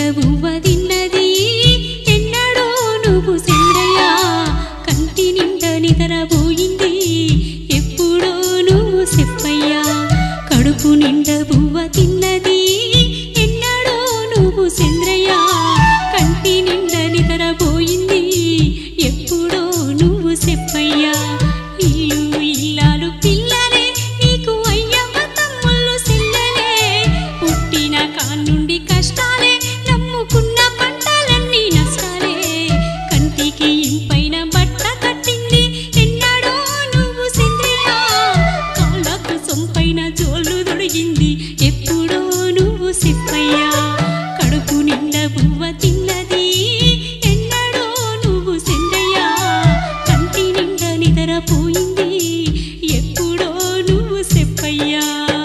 బువ్వ తిన్నది ఎన్నడో నువ్వు చంద్రయ్య కంటి నిండా నిద్రపోయింది ఎప్పుడో నువ్వు చెప్పయ్యా కడుపు నిండా బువ్వ తిన్నది ఎన్నడో నువ్వు చంద్రయ్య కంటి నిండా నిద్రపోయింది ఎప్పుడో నువ్వు చెప్పయ్యా ఇల్లు ఇల్లాలు పిల్లలే నీకు అయ్యమ్మ తమ్ముళ్ళు చెల్లెలే పుట్టిన కాన్నుండి కష్టాలే నమ్ముకున్న పంటలన్నీ నష్టాలే కంటికి ఇంపైన బట్ట కట్టింది ఎన్నడో నువ్వు సింద్రియా కాళ్ళకు సొంపైన జోళ్ళు దొడిగింది ఎప్పుడో నువ్వు సిప్పయ్యా కడుపు నిండా బువ్వ తిన్నది ఎన్నడో నువ్వు సిందయ్యా కంటి నిండా నిద్రపోయింది ఎప్పుడో నువ్వు చెప్పయ్యా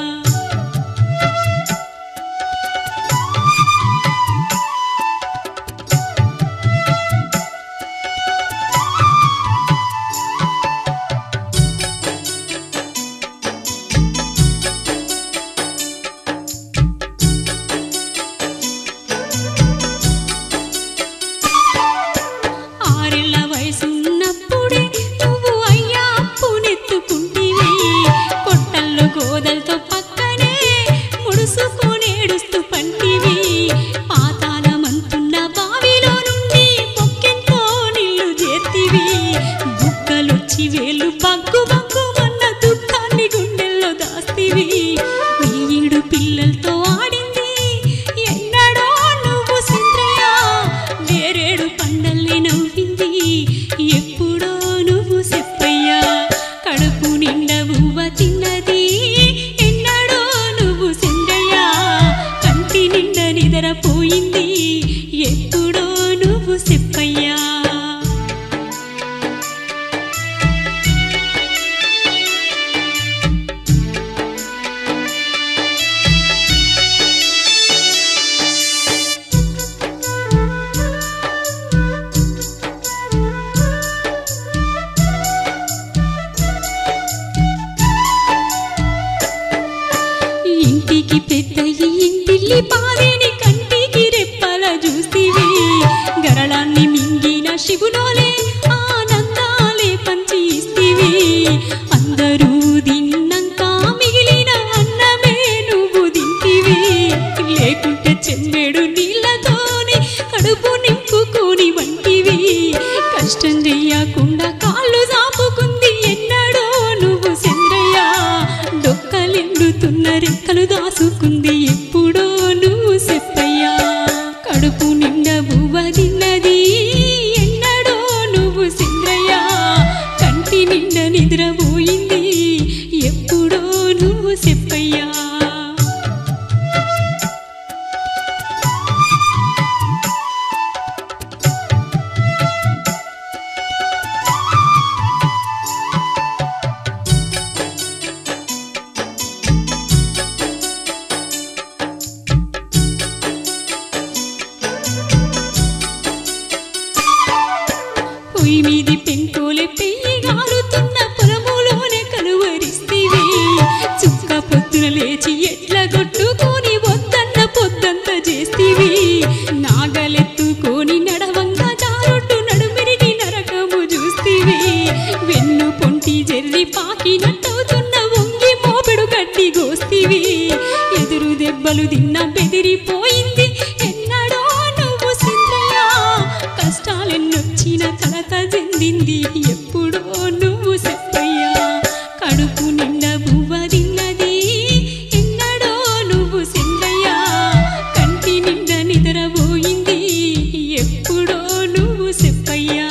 ఆరేళ్ల వయసున్నప్పుడే నువ్వు అయ్యా అప్పునెత్తుకుంటివి కొట్టల్లో గోదలతో పక్కనే ముడుసుకొనేడుస్తూ పంటివి పాతాళమంతున్న బావిలో నుండి పొక్కెంతో నీళ్లు చేతివి బుక్కలొచ్చి వేలు బగ్గు బగ్గు మొన్న దుఃఖాన్ని గుండెల్లో దాస్తివి నీడు పిల్లలతో ఆడింది ఎన్నడో నువ్వు సింద్రయ్య వేరేడు పండల్ని నవ్వింది ఎప్పుడో నువ్వు చెప్పయ్యా కడుపు నిండా బువ్వ తిన్నది ఎన్నడో నువ్వు సింద్రయ్య కంటి నిండా నిద్రపోయింది ఎప్పుడో నువ్వు చెప్పయ్యా ఇంటికి పెద్ద ఇంటిల్లి పారేని కంటికి రెప్పల చూస్తీవి గరళాన్ని మింగిన శివులోలే ఆనందాలే పంచి ఇస్తీవి అందరూ తిన్నాక మిగిలిన అన్నమే నువ్వు తింటివి లేకుంటే చెంబెడు నీళ్ళతోని కడుపు నింపుకొని వంటివి కష్టం చెయ్యకుండా కాళ్ళు చాపుకుంది ఎన్నడో నువ్వు చంద్రయ్య డొక్కలెండుతున్న రెక్కలు దాసుకుంది ఎప్పుడో నువ్వు చెప్పయ్యా కడుపు నిండా బువ్వ తిన్నది ఎన్నడో నువ్వు చంద్రయ్య కంటి నిండా నిద్రపోయింది ఎప్పుడో నువ్వు చెప్పయ్యా పొయ్యి మీది పెంకోలే పెయ్యి గాలుతున్న పొలములోనే కలువరిస్తీవి చుక్క పొద్దున లేచి ఎట్ల కొట్టుకొని వద్దన్న పొద్దంత చేస్తీవి నాగలెత్తుకొని నడవంగా జారుట్టు నడుమిరిగి నరకము చూస్తీవి వెన్ను పొంటి జెర్రి పాకినట్టవుతున్న వంగి మోపెడు కట్టి గోస్తీవి ఎదురు దెబ్బలు తిన్న బెదిరిపోయింది ఎన్నడో నువ్వు సిందయ్య కష్టాలెన్నొచ్చిన కలత చెందింది ఎప్పుడో నువ్వు చెప్పయ్యా కడుపు నిండా బువ్వ తిన్నది ఎన్నడో నువ్వు సిందయ్యా కంటి నిండా నిద్రపోయింది ఎప్పుడో నువ్వు చెప్పయ్యా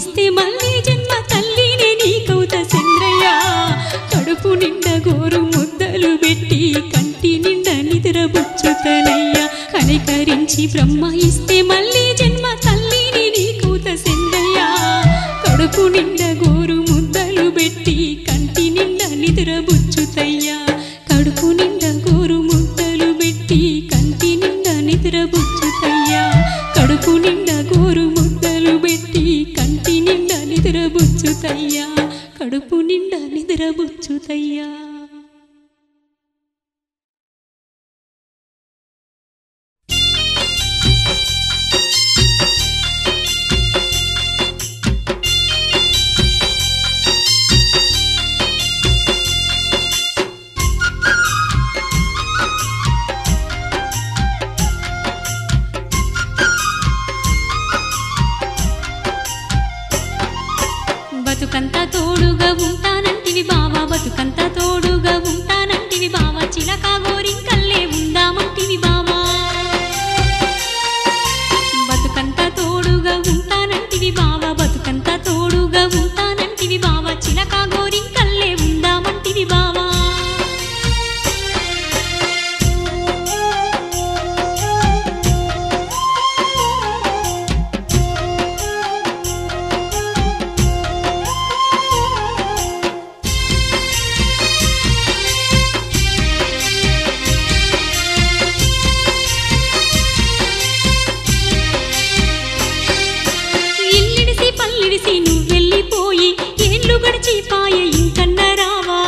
ఇస్తే మళ్ళీ జన్మ తల్లినే నీకవుత చంద్రయ్య కడుపు నిండా గోరు ముద్దలు పెట్టి కంటి నిండా నిద్రబుచ్చుతనయ్యా కనికరించి బ్రహ్మ ఇస్తే మళ్ళీ జన్మ తల్లిని నీకవుత చంద్రయ్య కడుపు నిండా గోరు ముద్దలు పెట్టి కంటి నిండా నిద్రబుచ్చుతయ్యా కడుపు నిండా గోరు ముద్దలు పెట్టి కంటి నిండా నిద్రబుచ్చుతయ్యా కడుపు నిండా గోరు ముద్దలు పెట్టి కంటి నిండా నిద్రబుచ్చుతయ్యా కడుపు నిండా నిద్రబుచ్చుతయ్యా బతుకంతా తోడుగా ఉంటానంటివి బావా బతుకంతా తోడుగా ఉంటానంటివి బావా చిలక గోరింకల్లే ఉందామంటివి బావా బతుకంతా తోడుగా ఉంటానంటివి బావా బతుకంతా తోడుగా ఉంటానంటివి బావా చిలక గోరింకల్లే ఉందామంటివి బావా ఇల్లిడిసి పల్లిడిసి నువ్వెళ్ళిపోయి ఏళ్ళు గడిచిపాయ ఇంకన్న రావా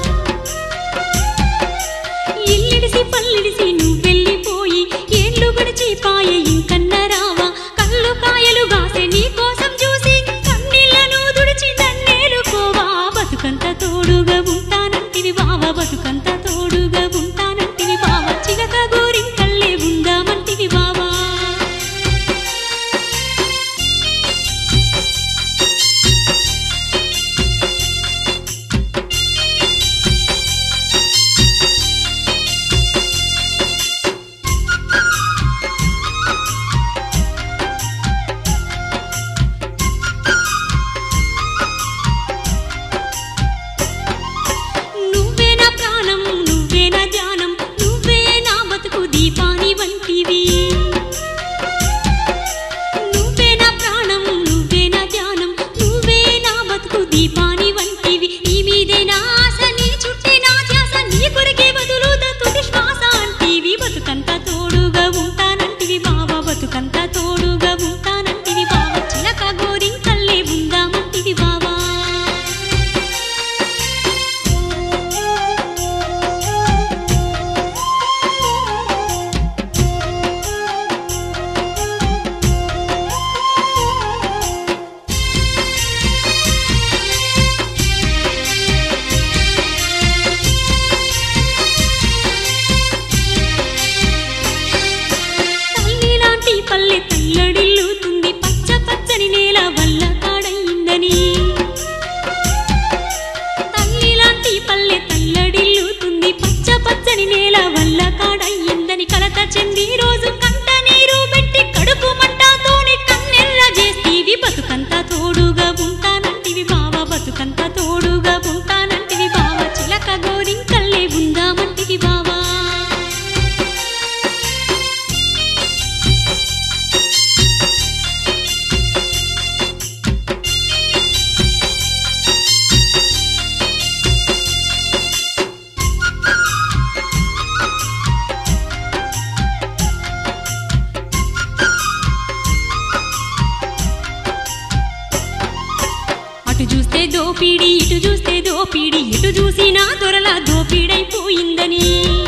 ఇల్లిడిసి పల్లిడిసి నువ్వెళ్ళిపోయి ఏళ్ళు గడిచిపాయ ఇంకన్న రావా కళ్ళు కాయలు గాసే నీ కోసం చూసి కన్నీళ్లను దుడిచి నన్నేలుకోవా బతుకంత తోడుగా ఉంటానంటివి బావా బతుకంత తోడుగా ఉంటానంటివి బావా చిలక గోరింకల్లే ఉందామంటివి బావా నువ్వే నా ప్రాణం నువ్వే నా ధ్యానం నువ్వే నా బతుకు దీపాని వంటివి నువ్వే నా ప్రాణం నువ్వే నా ధ్యానం నువ్వే నా బతుకు దీపాని వంటివి నీ మీదే నా ఆశ నీ చుట్టే నా ధ్యాస నీ కొరికే బదులు తుది శ్వాస అంటివి బతుకంతా తోడుగా ఉంటానంటివి బావా బతుకంతా తోడుగా ఉంటానంటివి బావా చిలక గోరింకల్లే ఉందామంటివి బావా తల్లి లాంటి పల్లె తల్లడిల్లుతుంది పచ్చ పచ్చని నేల వల్ల కాడయిందని తల్లి లాంటి పల్లె తల్లడిల్లుతుంది పచ్చ పచ్చని నేల వల్ల కాడయిందని కలత చెంది రోజు కంట నీరు పెట్టి కడుపు మంటతోని కన్నెల్ల చేస్తీవి బతుకంతా తోడుగా ఉంటానంటివి బావా బతుకంతా తోడుగా ఉంటానంటివి బావా చిలక గోరింకల్లే ఉందామంటివి బావా అటు చూస్తే దోపిడి ఇటు చూస్తే దోపిడి ఎటు చూసినా దొరల దోపిడైపోయిందని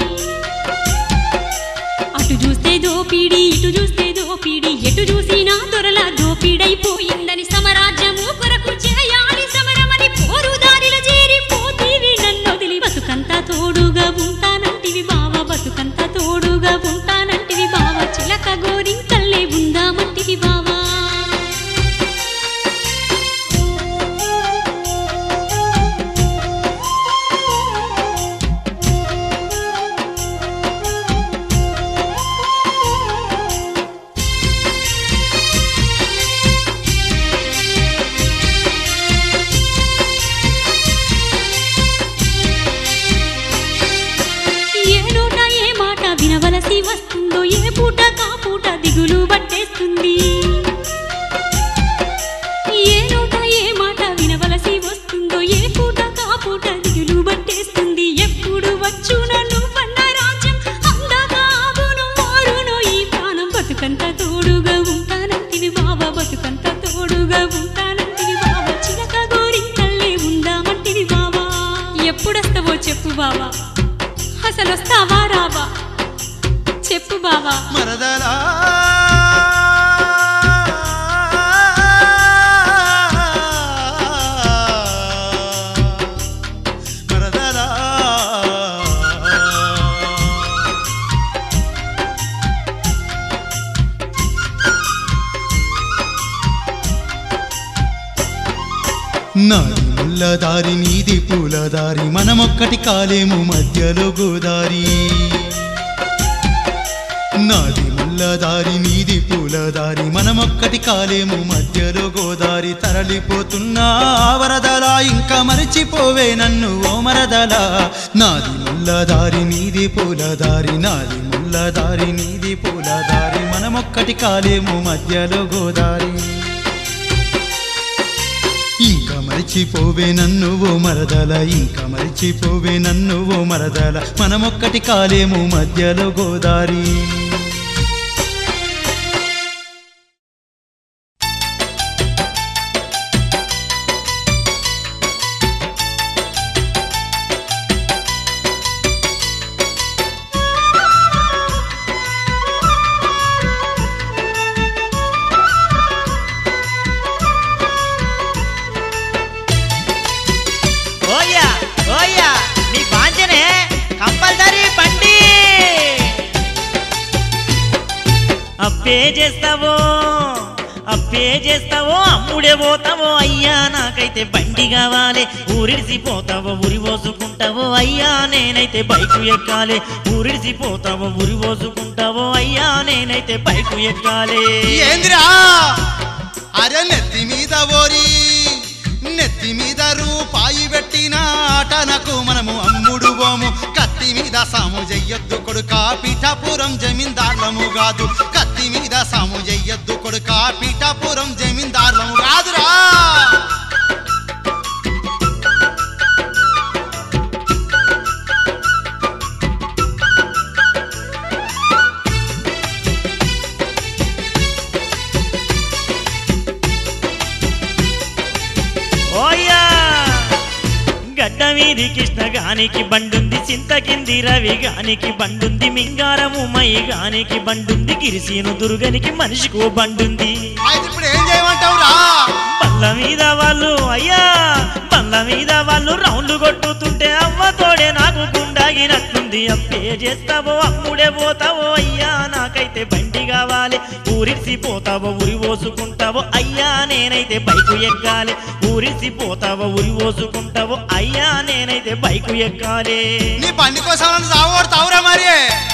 అటు చూస్తే దోపిడి ఇటు చూస్తే దోపిడి ఎటు చూసినా దొరల దోపిడైపోయిందని సమరాజ్యము కొరకు చేయాలి సమరమని పోరు దారిలో చేరి పోతీవి నన్ను వదిలి బతుకంతా తోడుగా ఉంటానంటివి బావ బతుకంతా తోడుగా ఉంటానంటివి బావ చిలక గోరింకల్లే ఉందామంటివి బావా వస్తుందో ఏ పూట కాపూట దిగులు పట్టేస్తుంది ఏ నోట ఏ మాట వినవలసి వస్తుందో ఏ పూట కాపూట దిగులు పట్టేస్తుంది ఎప్పుడు వచ్చు నన్ను పన్న రాజ్యం అందాక ఆగును మారును ఈ ప్రాణం బతుకంత తోడుగా ఉంటానంటివి బాబా బతుకంత తోడుగా ఉంటానంటివి బాబా చిలక గోరింకల్లే ఉందామంటివి బాబా ఎప్పుడొస్తావో చెప్పు బాబా అసలు వస్తావా రావా చెప్పు బావా మరదలా మరదలా నాది ముల్లదారి నీది పూలదారి మనమొక్కటి కాలేము మధ్యలో గోదారి నాది ముల్లదారి నీది పూలదారి మనమొక్కటి కాలేము మధ్యలో గోదారి తరలిపోతున్నా వరదలా ఇంకా మరిచిపోవే నన్ను ఓ మరదలా నాది ముల్లదారి నీది పూలదారి నాది ముల్లదారి నీది పూలదారి మనమొక్కటి కాలేము మధ్యలో గోదారి ఇంకా మరిచిపోవే నన్ను ఓ మరదల ఇంకా మరిచిపోవే నన్ను ఓ మరదల మనమొక్కటి కాలేము మధ్యలో గోదారి ఓయ్యా ఓయ్యా నీ బాంచనే కంపల్సరీ బండి అప్పే చేస్తావో అప్పే చేస్తావో అమ్ముడే పోతావో అయ్యా నాకైతే బండి కావాలి ఊరిడిసిపోతావో ఉరి పోసుకుంటావో అయ్యా నేనైతే బైకు ఎక్కాలి ఊరిడిసిపోతావో ఉరి పోసుకుంటావో అయ్యా నేనైతే బైకు ఎక్కాలి ఏందిరా అరే నెత్తి మీద ఓరి నెత్తి మీద రూపాయి పెట్టిన ఆటనకు మనము అమ్ముడు పోము కత్తి మీద సాము చెయ్యొద్దు కొడుక పీఠాపురం జమీందార్లము కాదు కత్తి మీద సాము చెయ్యొద్దు కొడుక పీఠాపురం జమీందార్లము కాదురా ఓయ్యా గడ్డ మీది కృష్ణ గానికి బండుంది చింతకింది రవి గానికి బండుంది మింగారము మై గానికి బండుంది గిరిసీను దుర్గనికి మనిషికో బండుంది అయితే ఇప్పుడు ఏం చేయమంటావురా బండ్ల మీద వాళ్ళు అయ్యా బండ్ల మీద వాళ్ళు రౌండ్లు కొట్టుతుంటే అవ్వ తోడే నాకు గుండాగినట్లుంది అప్పే చేస్తావో అమ్ముడే పోతావో అయ్యా నాకైతే బండి కావాలి ఊరిసి పోతావో ఉరి పోసుకుంటావో అయ్యా నేనైతే బైకు ఎక్కాలి ఊరిసి పోతావో ఉరి పోసుకుంటావో అయ్యా నేనైతే బైకు ఎక్కాలి నీ బండి కోసం నన్ను సాగొడతావురా మరి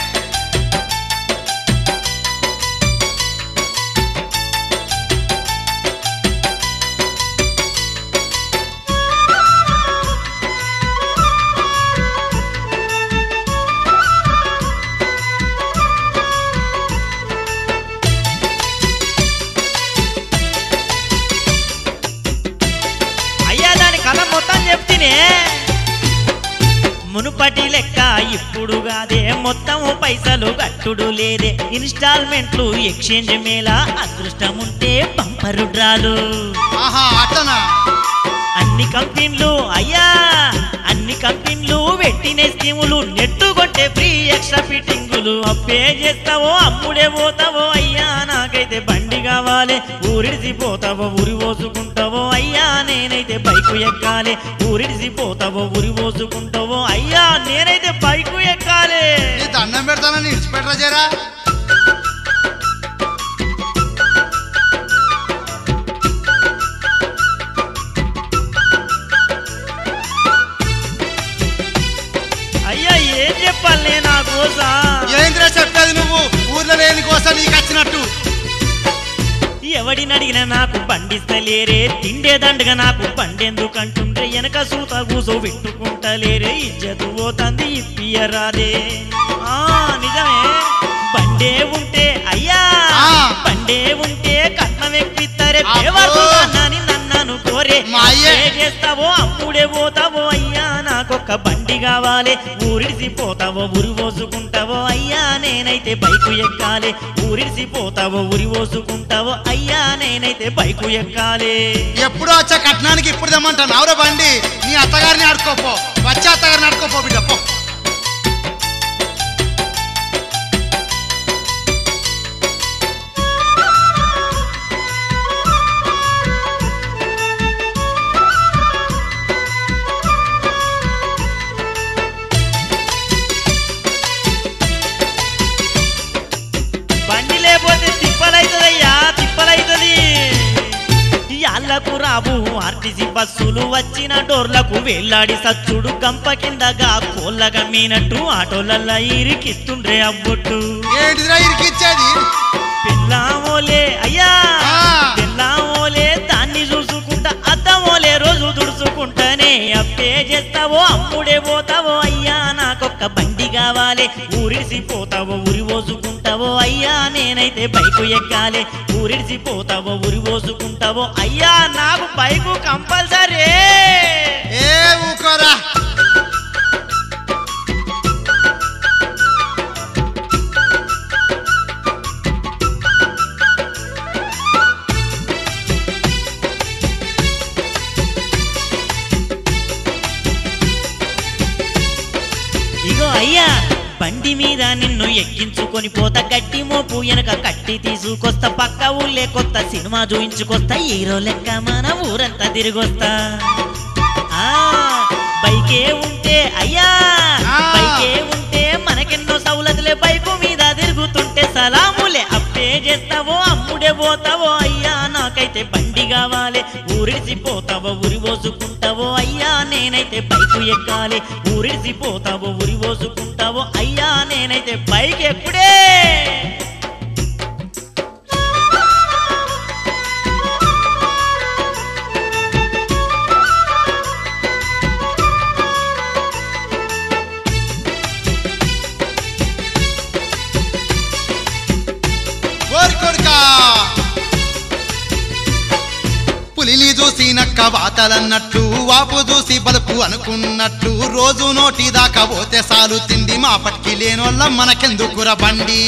అయ్యా దాని కథ మొత్తం చెప్తేనే మునుపటి లెక్క ఇప్పుడు కాదే మొత్తం పైసలు కట్టుడు లేదే ఇన్స్టాల్మెంట్లు ఎక్స్చేంజ్ మేళ అదృష్టం ఉంటే బంపరు డ్రాలు ఆహా అట్లనా అన్ని కంపెనీలు అయ్యా అన్ని కంపెనీలు పెట్టిన స్కీములు నెట్టు కొట్టే ఫ్రీ ఎక్స్ట్రా ఫిట్టింగులు అప్పే చేస్తావో అమ్ముడే పోతావో అయ్యా నాకైతే బండి కావాలి ఊరిడిసి పోతావో ఉరి పోసుకుంటావో అయ్యా నేనైతే బైకు ఎక్కాలి ఊరిడిసి పోతావో ఉరి పోసుకుంటావో అయ్యా నేనైతే బైకు ఎక్కాలి నీ దండం పెడతానని ఇడిచిపెట్టరా జరా అయ్యా ఏం చెప్పాలి నా కోసా ఏంద్రా చెప్పేది నువ్వు ఊర్లో లేని కోసం నీకు వచ్చినట్టు ఎవడిని అడిగినా నాకు బండిస్తలేరే తిండే దండగా నాకు బండెందుకంటుండ్రే వెనక సూత కూసో పెట్టుకుంటలేరే ఇజ్జతు పోతంది ఇప్పియరాదే ఆ నిజమే బండే ఉంటే అయ్యా ఆ. బండే ఉంటే కట్నం ఎక్కిస్తారే అబ్బో. బేవర్సుదాన్ని నన్నను కోరే మా అయ్యే. ఏ చేస్తావో అప్పుడే పోతావో అయ్యా నాకొక్క బండి కావాలి ఊరిడిసి పోతావో ఉరి పోసుకుంటావో అయ్యా నేనైతే బైకు ఎక్కాలి ఊరిడిసి పోతావో ఉరి పోసుకుంటావో అయ్యా నేనైతే బైకు ఎక్కాలి ఎప్పుడో వచ్చే కట్నానికి ఇప్పుడు తెమ్మంటాను అవరే బండి నీ అత్తగారిని ఆడుకోపో వచ్చే అత్తగారిని ఆడుకోపో బిడ్డ పో బండి లేకపోతే తిప్పలైతదయ్యా తిప్పలైతది యాళ్ళకు రావు ఆర్టీసీ బస్సులు వచ్చిన డోర్లకు వేలాడి సచ్చుడు గంప కిందగా కోళ్ళగా మీనట్టు ఆటోలల్లా ఇరికిస్తుండ్రే అబ్బొట్టు ఏంటిదిరా ఇరికిచ్చేది పెళ్ళామోలే అయ్యా ఆ. పెళ్ళామోలే దాన్ని చూసుకుంటా అద్దమోలే రోజు దుడుచుకుంటానే అప్పే చేస్తావో అమ్ముడే పోతావో అయ్యా నాకొక్క బండి కావాలి ఊరిసి పోతావో ఉరి పోసుకుంటావో అయ్యా నేనైతే బైకు ఎక్కాలి ఊరిసి పోతావో ఉరి పోసుకుంటావో అయ్యా నాకు బైకు కంపల్సరీ ఏ ఊకోరా ఇగో అయ్యా బండి మీద నిన్ను ఎక్కించుకొని పోతా గట్టి మోపు వెనక కట్టి తీసుకొస్తా పక్క ఊళ్ళే కొత్త సినిమా చూయించుకొస్తా హీరో లెక్క మన ఊరంతా తిరిగొస్తా ఆ బైకే ఉంటే అయ్యా ఆ. బైకే ఉంటే మనకెన్నో సౌలతులే బైకు మీద తిరుగుతుంటే సలాములే అప్పే చేస్తావో అమ్ముడే పోతావో అయ్యా నాకైతే బండి కావాలి ఊరిసి పోతావో ఉరి పోసుకుంటావో అయ్యా నేనైతే బైకు ఎక్కాలి ఊరిసి పోతావో ఉరి పోసుకుంటావో అయ్యా నేనైతే బైక్ ఎప్పుడే ఓరి కొడుకా పులిని చూసి నక్క వాతలన్నట్టు వాపు చూసి బలుపు అనుకున్నట్టు రోజు నోటి దాకా పోతే సాలు తిండి మా పట్కి లేనోళ్ళం మనకెందుకుర బండి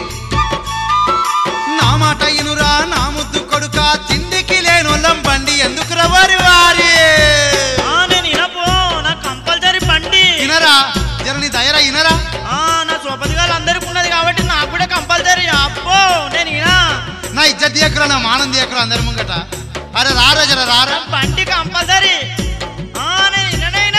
నా మాట ఇనురా నా ముద్దు కొడుక తిండికి లేనోళ్ళం బండి ఎందుకుర వారి వారి ఆ, నేను ఇనపో నాకు కంపల్సరీ బండి ఇనరా జరని దయరా ఇనరా ఆ, నా సోపతిగాలు అందరికి ఉన్నది కాబట్టి నాకు కూడా కంపల్సరీ అప్పో నేను ఇనా నా ఇజ్జత్ దియకురా నా మానం దియకురా అందరి ముంగట అరే రారా జర రారా బండి కంపల్సరీ ఆ, నేను ఇననైనా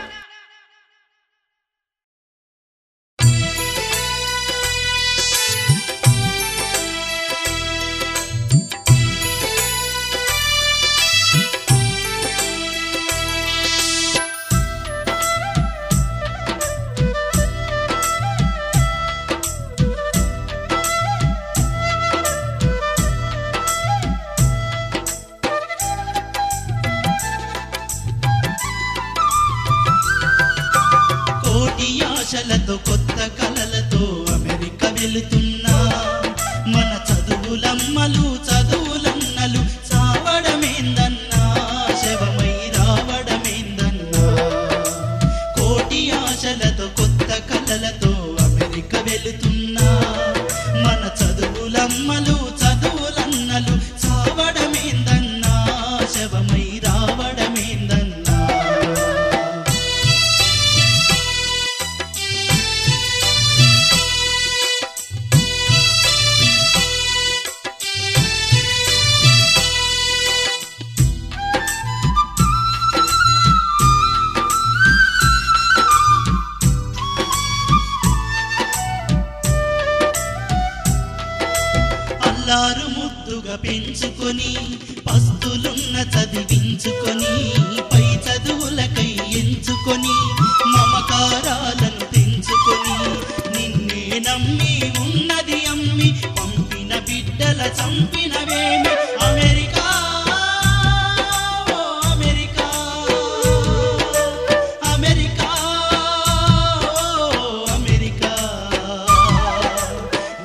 కోటి ఆశలతో కొత్త కలలతో అమెరికా వెళుతున్నా మన చదువులమ్మలు చదువులన్నలు చావడమేందన్నా శవమై రావడమేందన్నా కోటి ఆశలతో కొత్త కలలతో అమెరికా వెళుతున్నా మన చదువులమ్మలు చదువులన్నలు చావడమేందన్నా శవమై రావడమేందన్నా అల్లారు ముద్దుగా పెంచుకొని పస్తులున్న చదివించుకొని పై చదువులకై ఎంచుకొని మమకారాలను తెంచుకొని నిన్నే నమ్మి ఉన్నది అమ్మి పంపిన బిడ్డల చంపినవేమి అమెరికా ఓ అమెరికా అమెరికా ఓ అమెరికా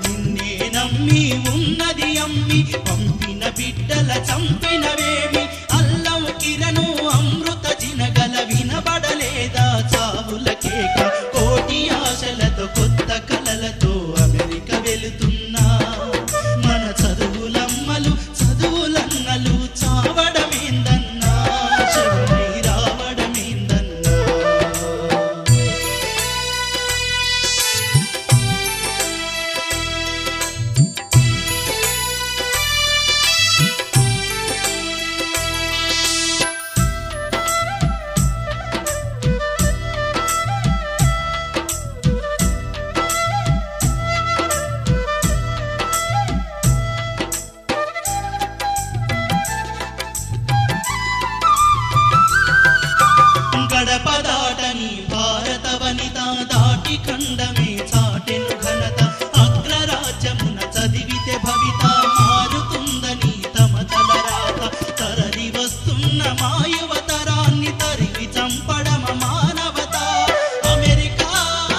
యువతరాన్ని తరిమి చంపడమ మానవత అమెరికా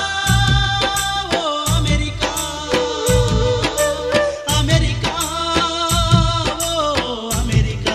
ఓ అమెరికా అమెరికా ఓ అమెరికా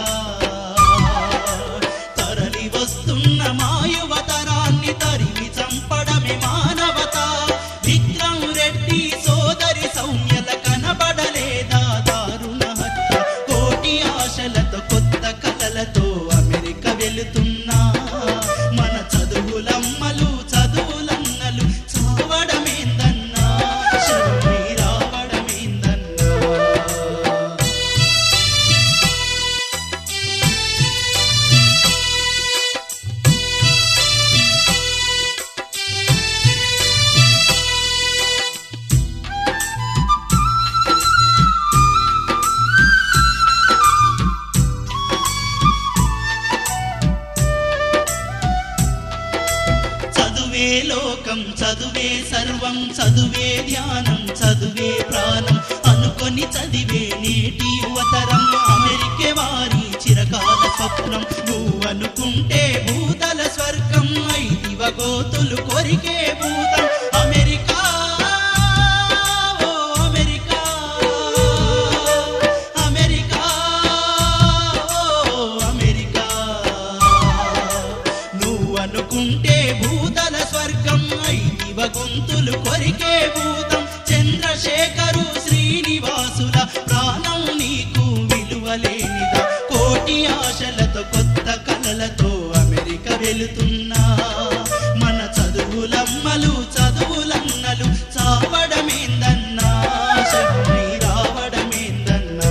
తరలి వస్తున్న మా యువతరాన్ని తరిమి చంపడమే మానవత విక్రమ్ రెడ్డి సోదరి సౌమ్యల కనబడలేదా దారుణ హత్య కోటి ఆశలతో కొత్త కలలతో అమెరికా వెళుతున్నా మన చదువులమ్మలు చదువులన్నలు చావడమేందన్నా శరణి రావడమేందన్నా చదువే లోకం చదువే సర్వం చదువే ధ్యానం చదువే ప్రాణం అనుకొని చదివే నేటి యువతరం అమెరికే వారి చిరకాల స్వప్నం నువ్వు అనుకుంటే భూతల స్వర్గం ఐదివ గోతులు కొరికే భూతం అమెరికా ఓ అమెరికా అమెరికా ఓ అమెరికా నువ్వు అనుకుంటే భూతల స్వర్గం ఐదివ గొంతులు కొరికే భూతం చంద్రశేఖరు శ్రీనివాసుల ప్రాణం నీకు విలువలేనిదా కోటి ఆశలతో కొత్త కలలతో అమెరికా వెళుతున్నా మన చదువులమ్మలు చదువులన్నలు చావడమేందన్నా శరణి రావడమేందన్నా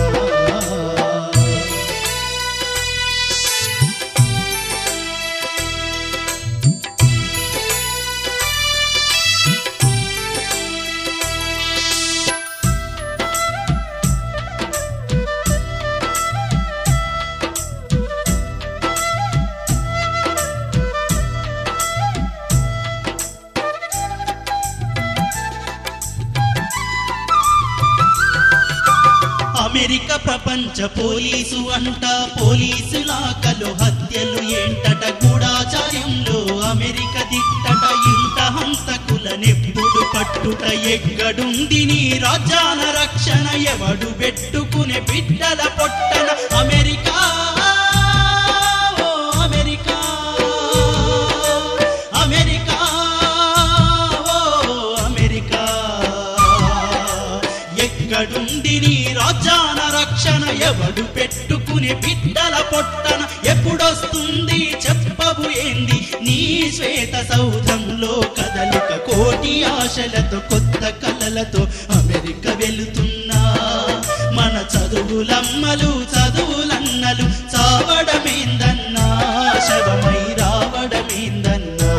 అమెరికా ప్రపంచ పోలీసు అంట పోలీసులాకలు హత్యలు ఏంటట గూఢాచార్యంలో అమెరికా దిట్టట ఇంత హంతకులనెప్పుడు పట్టుట ఎక్కడుంది నీ రాజ్యాన రక్షణ ఎవడు పెట్టుకునే బిడ్డల పొట్టన అమెరికా ఓ అమెరికా అమెరికా ఓ అమెరికా ఎక్కడుంది నీ రాజ్యాన రక్షణ ఎవడు పెట్టుకుని బిడ్డల పొట్టన ఎప్పుడొస్తుంది చెప్పవు ఏంది నీ శ్వేత సౌధంలో కదలిక కోటి ఆశలతో కొత్త కలలతో అమెరికా వెళుతున్నా మన చదువులమ్మలు చదువులన్నలు చావడమేందన్నా శవమై రావడమేందన్నా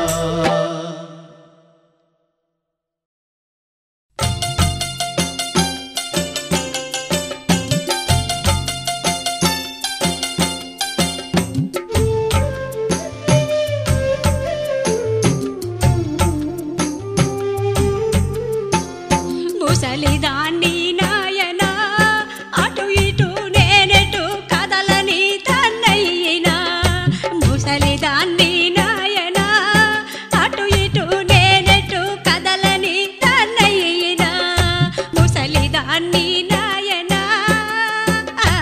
ముసలిదాన్ని నాయనా అటు ఇటు నేనెటు కదలని తన్నయ్యినా ముసలిదాన్ని నాయనా అటు ఇటు నేనెటు కదలని తన్నయ్యినా ముసలిదాన్ని నాయనా ఆ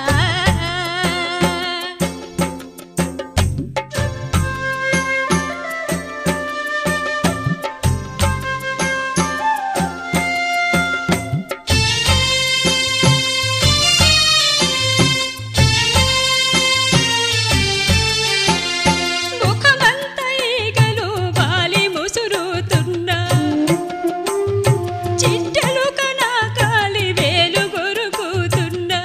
ముఖమంత ఈగలు వాలి ముసురుతున్నా చిట్టెలు కనాకాలి వేలు గొరుకుతున్నా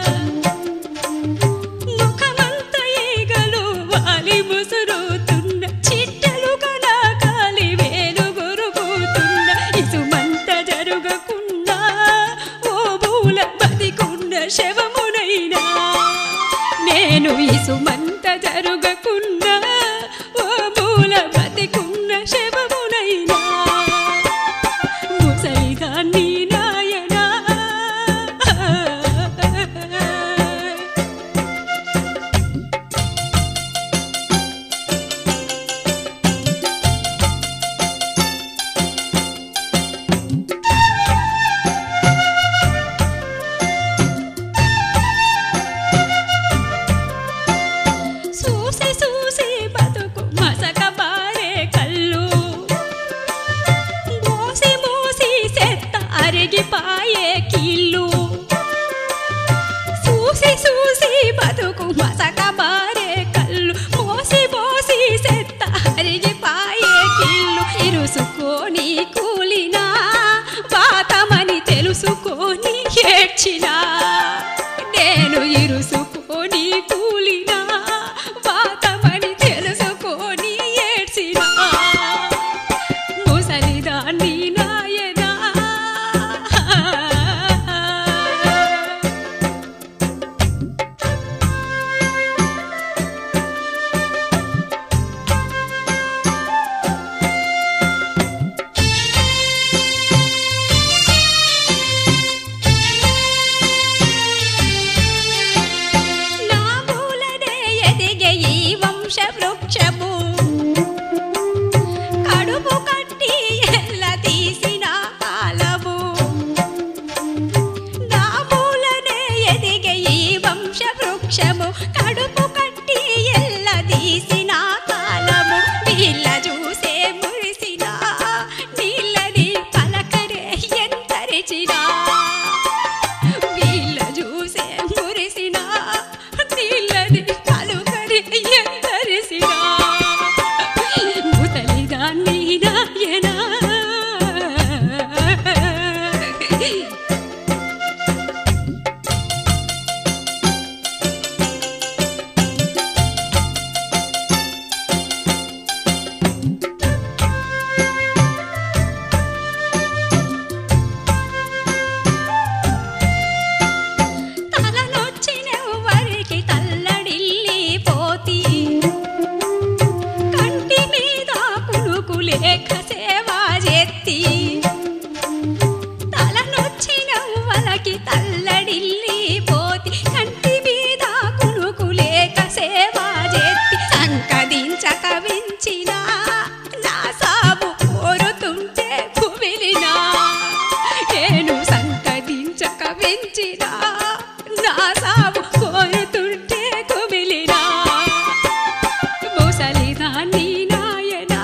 ముఖమంత ఈగలు వాలి ముసురుతున్నా చిట్టెలు కనాకాలి వేలు గొరుకుతున్నా ఇసుమంత జరుగకుండా ఓ బూల బతికున్న శవమునైనా నేను ఇసుమంత జరుగకుండా ఓ మూల బతికున్న శవమునైనా ముసలిదాన్ని నాయనా చూసి బతుకు మసక బారే కళ్ళు మోసి మోసి సెత్త అరిగిపాయే కీళ్ళు చూసి చూసి బతుకు మసక బారే కళ్ళు మోసి మోసి సెత్త అరిగిపాయే కీళ్ళు ఇరుసుకొని కూలినా పాతమని తెలుసుకొని ఏడ్చినా నేను ఇరుసుకొని కూలినా పాతమని తెలుసుకొని ఏడ్చినా ముసలిదాన్ని నాయనా నా మూలనే ఎదిగే ఈ వంశ వృక్షము కడుపు కట్టి ఎల్ల తీసిన కాలము నా మూలనే ఎదిగే ఈ వంశ వృక్షము కడుపు కట్టి ఎల్ల తీసిన కాలము వీళ్ళ చూసే మురిసిన నీళ్ళని పలకరే ఎంతరిచినా వీళ్ళ చూసే మురిసినా నీళ్ళని కలుకరి ఎందరిసినా ముతలిదాన్ని నాయనా తలనొచ్చినెవ్వరికి తల్లడిల్లి పోతి కంటి మీద కునుకు లేక సేవా చేత్తి తలనొచ్చినవ్వలకి తల్లడిల్లి పోతి కంటి మీద కునుకు లేక సేవా చేత్తి సంకదించక వించిన నా సాగు కోరుతుంటే కుమిలినా నేను సంకదించక పెంచిన నా సాగు కోరుతుంటే కుమిలినా ముసలిదాన్ని నాయనా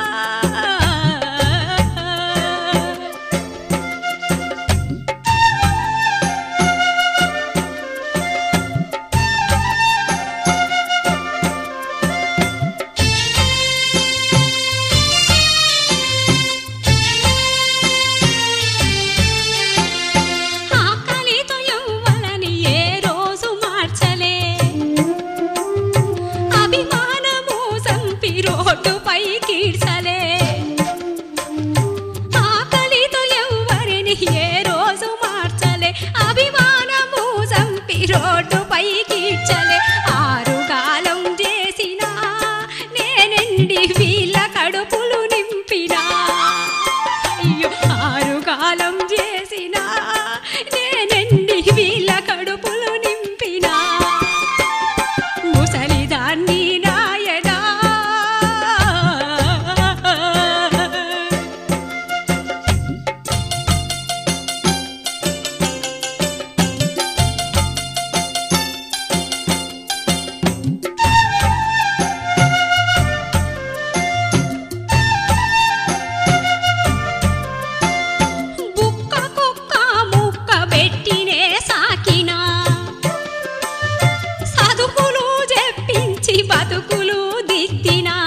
ఆకలితో ఎవ్వలని ఏ రోజు మార్చలే అభిమానము సంపి రోడ్డుపై కీడ్చలే ఆకలితో ఎవ్వరిని ఏ రోజు మార్చలే అభిమానము సంపి రోడ్డుపై కీడ్చలే ఆరుగాలం చేసినా నేనండి వీళ్ళ కడుపులు నింపినా అయ్యో ఆరుగాలం చేసినా నేనండి వీళ్ళ కడుపులు నింపినా ముసలిదాన్ని నాయనా బుక్క కుక్క ముక్క పెట్టినే సాకినా చదువులు చెప్పించి బతుకులు దిద్దినా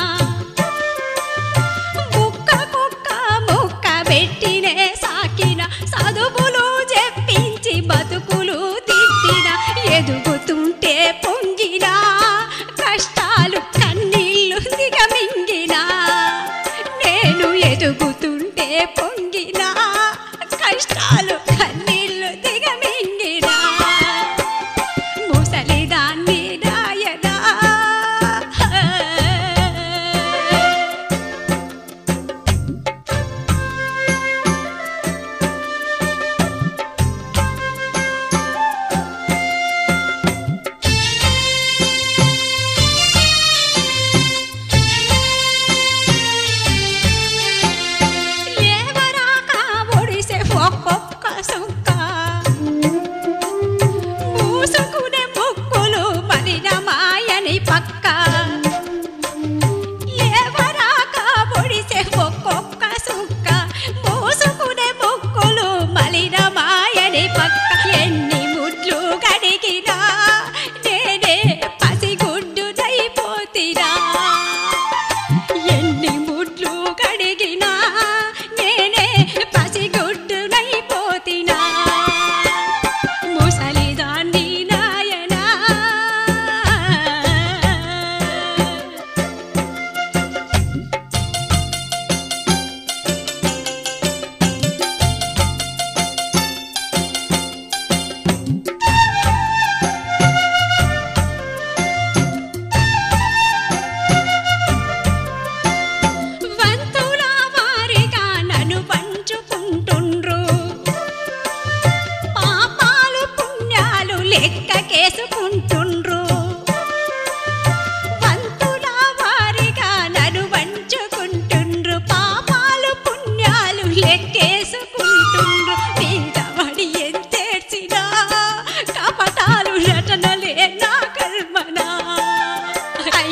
బుక్క కుక్క ముక్క పెట్టినే సాకిన చదువులు చెప్పించి బతుకులు దిద్దిన ఎదుగుతుంటే పొంగినా కష్టాలు కన్నీళ్ళు దిగమింగినా నేను ఎదుగుతుంటే పొంగినా కష్టాలు కన్నీళ్ళు దిగమింగినా ముసలిదాన్ని నాయనా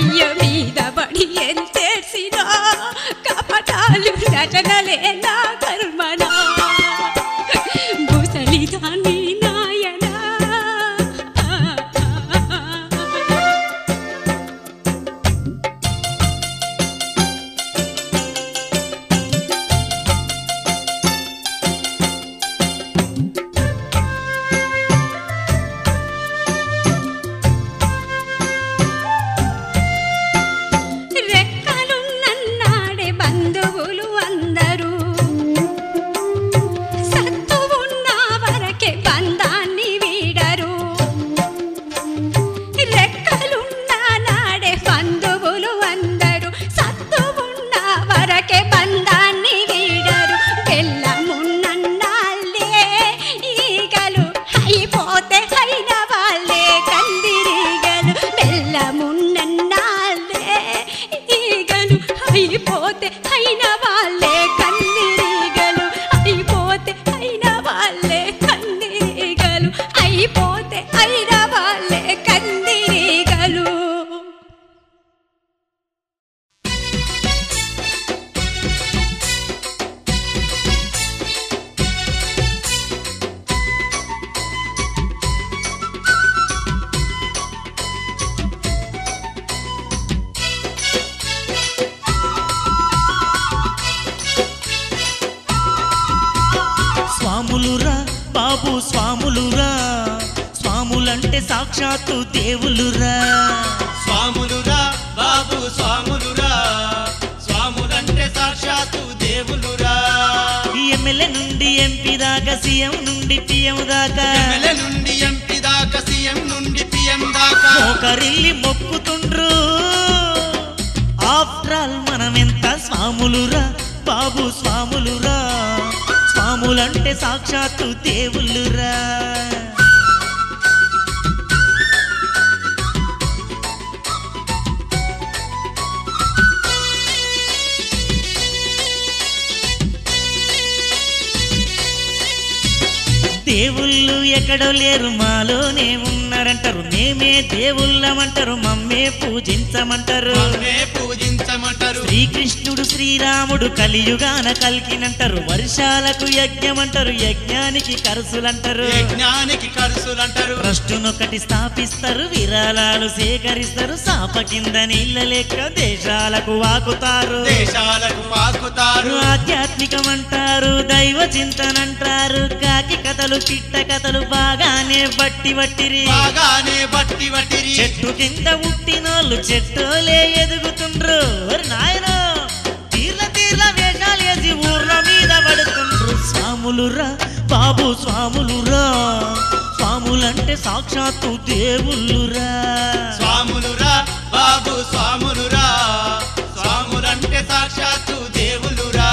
అయ్య మీద పడి ఎంతేసినా కపటాలు రచనలే నా కర్మనా ముసలిదాన్ని నాయనా రెక్కలున్నన్నాడే బంధువులు అందరూ సత్తు ఉన్న వరకే బంధాన్ని వీడరు రెక్కలున్న నాడే బంధువులు అందరూ సత్తు ఉన్న వరకే బంధాన్ని వీడరు బెల్లమున్నన్నాళ్ళే ఈగలు అయిపోతే అయిన వాళ్ళే కందిరీగలు బెల్లమున్నన్నాళ్ళే ఈగలు అయిపోతే అయిన వాళ్ళే కందిరీగలు అయిపోతే అయిన వాళ్ళే కందిరీగలు అయిపోతే అయిన వాళ్ళే కందిరీగలు స్వాములురా బాబు స్వాములురా స్వాములంటే సాక్షాత్తు దేవులురా స్వాములురా బాబు స్వాములురా స్వాములంటే సాక్షాత్తు దేవులురా ఎమ్మెల్యే నుండి ఎంపీ దాకా సీఎం నుండి పిఎం దాకా ఎమ్మెల్యే నుండి ఎంపీ దాకా సీఎం నుండి పిఎం దాకా మోకరిల్లి మొక్కుతుండ్రు ఆఫ్టర్ ఆల్ మనమెంత స్వాములురా బాబు స్వాములురా స్వాములంటే సాక్షాత్తు దేవుళ్ళురా దేవుళ్ళు ఎక్కడో లేరు మాలోనే ఉన్నారంటారు మేమే దేవుళ్ళమంటారు మమ్మే పూజించమంటారు మమ్మే పూజించమంటారు శ్రీకృష్ణుడు శ్రీరాముడు కలియుగాన కలికినంటారు వర్షాలకు యజ్ఞమంటారు యజ్ఞానికి కరుసులంటారు యజ్ఞానికి ఖర్చులంటారు ట్రస్టునొకటి స్థాపిస్తారు విరాళాలు సేకరిస్తారు సాప కింద నీళ్ళ లెక్క దేశాలకు వాకుతారు దేశాలకు పాకుతారు ఆధ్యాత్మికమంటారు దైవ చింతనంటారు కాకి కథలు పిట్ట కథలు బాగానే బట్టి బట్టిరి బాగానే బట్టి బట్టిరి చెట్టు కింద ఉట్టినోళ్ళు చెట్టులే ఎదుగుతుండ్రు ఒరి నాయనో తీర్ల తీర్ల వేషాలు వేసి ఊర్ల మీద పడుతుండ్రు స్వాములురా బాబు స్వాములురా స్వాములంటే సాక్షాత్తు దేవుళ్ళురా స్వాములురా బాబు స్వాములురా స్వాములంటే సాక్షాత్తు దేవులురా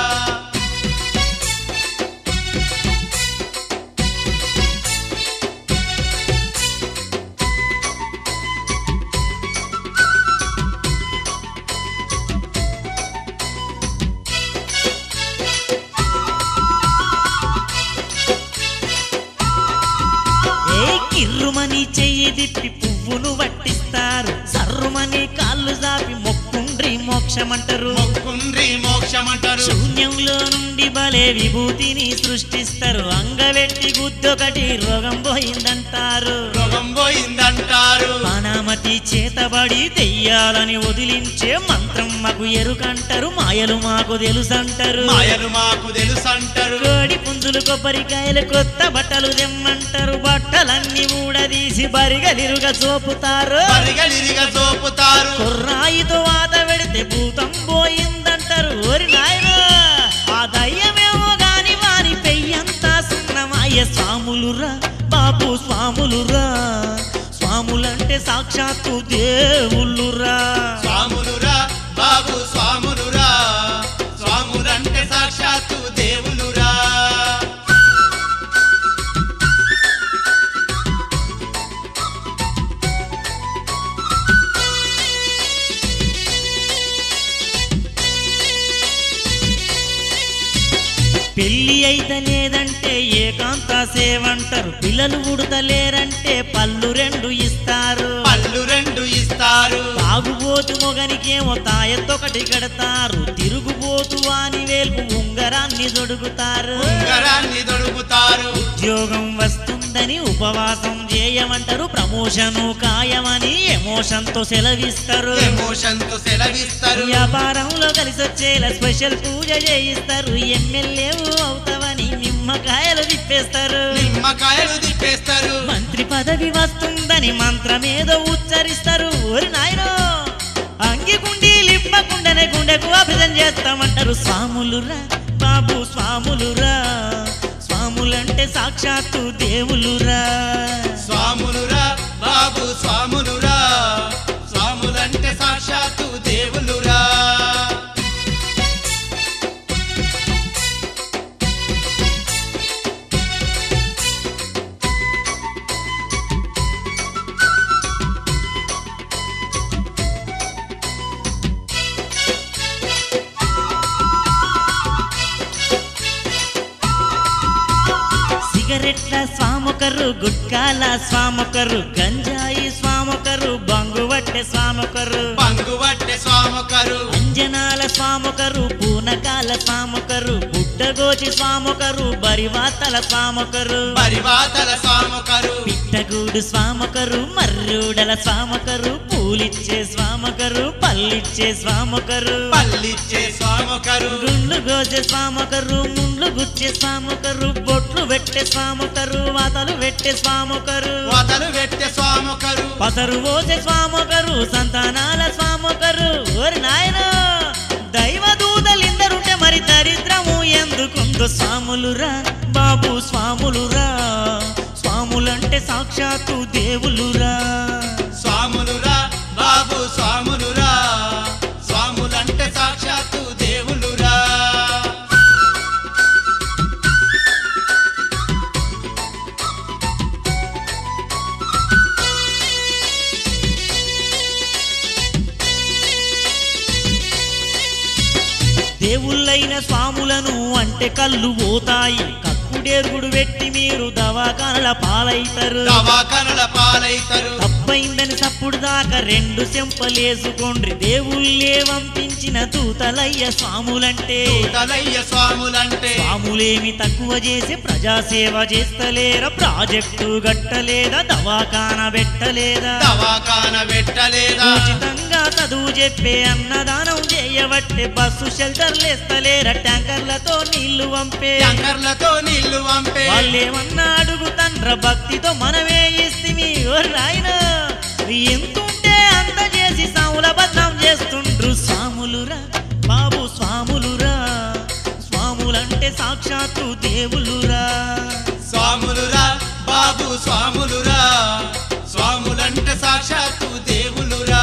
ఏ కిర్రుమని చెయ్యి దిప్పి పువ్వును వట్టిస్తారు సర్రుమని కాళ్ళు జాపి మొక్కుండ్రి మోక్షమంటారు మొక్కుండ్రి మోక్షమంటారు శూన్యంలో నుండి బలే విభూతిని సృష్టిస్తారు అంగవెట్టి గుద్దొకటి రోగం పోయిందంటారు రోగం పోయిందంటారు పానామతి చేతబడి దెయ్యాలని వదిలించే మంత్రం మాకు ఎరుకంటారు మాయలు మాకు తెలుసంటారు మాయలు మాకు తెలుసంటారు కోడి పుంజులు కొబ్బరికాయలు కొత్త బట్టలు తెమ్మంటారు బట్టలన్నీ ఊడదీసి బరిగలిరుగా చూపుతారు పరిగలిరిగా చూపుతారు కుర్రాయితో వాత పెడితే భూతం పోయిందంటారు ఓరి నాయనా ఆ దయ్యమేమో గాని వారి పెయ్యంతా సున్నమాయ స్వాములురా బాబు స్వాములురా స్వాములంటే సాక్షాత్తు దేవుళ్ళురా స్వాములురా బాబు స్వాములురా స్వాములంటే సాక్షాత్తు దేవులురా పెళ్లి అయితే లేదంటే ఏకాంత సేవంటారు పిల్లలు ఉడతలేరంటే పళ్ళు రెండు ఇస్తారు పళ్ళు రెండు ఇస్తారు తాగుబో తాగుబోతు మొగనికేమో తాయత్తొకటి కడతారు తిరుగుబోతు అని వేల్పు ఉంగరాన్ని దొడుగుతారు ఉంగరాన్ని దొడుగుతారు ఉద్యోగం వస్తుందని ఉపవాసం చేయమంటారు ప్రమోషను ఖాయమని ఎమోషన్ తో సెలవిస్తారు ఎమోషన్ తో సెలవిస్తారు వ్యాపారంలో కలిసి వచ్చేలా స్పెషల్ పూజ చేయిస్తారు ఎమ్మెల్యే అవుతావని నిమ్మకాయలు తిప్పేస్తారు నిమ్మకాయలు తిప్పేస్తారు మంత్రి పదవి వస్తుందని మంత్రమేదో ఉచ్చరిస్తారు ఓరి నాయనో అంగి గుండి లిప్పకుండానే గుండెకు అభిజం చేస్తామంటారు స్వాములురా బాబు స్వాములురా స్వాములంటే సాక్షాత్తు దేవులురా స్వాములురా బాబు స్వాములురా స్వాములంటే సాక్షాత్తు దేవులురా సిగరెట్ల స్వామొకరు గుట్కాల స్వామొకరు గంజాయి స్వామొకరు బంగువట్టె స్వామొకరు పంగువట్టె స్వామొకరు అంజనాల స్వామొకరు పూనకాల స్వామొకరు పుట్టగోచి స్వామొకరు బరివాతల స్వామొకరు పరివాతల స్వామొకరు పిట్టగూడు స్వామొకరు మర్రూడల స్వామొకరు పూలిచ్చే స్వామొకరు పల్లిచ్చే స్వామొకరు పల్లిచ్చే స్వామొకరు గుండ్లు గోజే స్వామొకరు ముండ్లు గుచ్చే స్వామొకరు బొట్లు పెట్టే స్వామొకరు వాతలు పెట్టే స్వామొకరు వదలు పెట్టే స్వామొకరు పసరు పోసే స్వామొకరు సంతానాల స్వామొకరు ఓరి నాయన దైవ దూతలిందరుంటే మరి దరిద్రము ఎందుకుందో స్వాములురా బాబు స్వాములురా స్వాములంటే సాక్షాత్తు దేవులురా స్వాములురా బాబు స్వాములురా స్వాములంటే సాక్షాత్తు దేవులురా దేవుళ్ళైన స్వాములను అంటే కళ్ళు పోతాయి కక్కుడేరుగుడు పెట్టి మీరు దవాఖానల పాలైతారు దవాఖానల పాలైతరు తప్పైందని సప్పుడు దాకా రెండు చెంపలేసుకోండ్రి దేవుళ్ళే పంపించిన దూతలయ్య స్వాములంటే తలయ్య స్వాములంటే స్వాములేమి తక్కువ చేసి ప్రజాసేవ చేస్తలేరా ప్రాజెక్టు గట్టలేదా దవాఖాన పెట్టలేదా దవాఖాన పెట్టలేదా ఉచితంగా చదువు చెప్పే అన్నదానం చేయబట్టే బస్సు షెల్టర్లు వేస్తలేరా ట్యాంకర్లతో నీళ్లు పంపే ట్యాంకర్లతో నీళ్లు పంపే వాళ్ళేమన్నా అడుగుతండ్ర భక్తితో మనమే ఇస్తిమి ఓ రాయన ఎంతుంటే అంత చేసి సాముల బద్నాం చేస్తుండ్రు స్వాములురా బాబు స్వాములురా స్వాములంటే సాక్షాత్తు దేవులురా స్వాములురా బాబు స్వాములురా స్వాములంటే సాక్షాత్తు దేవులురా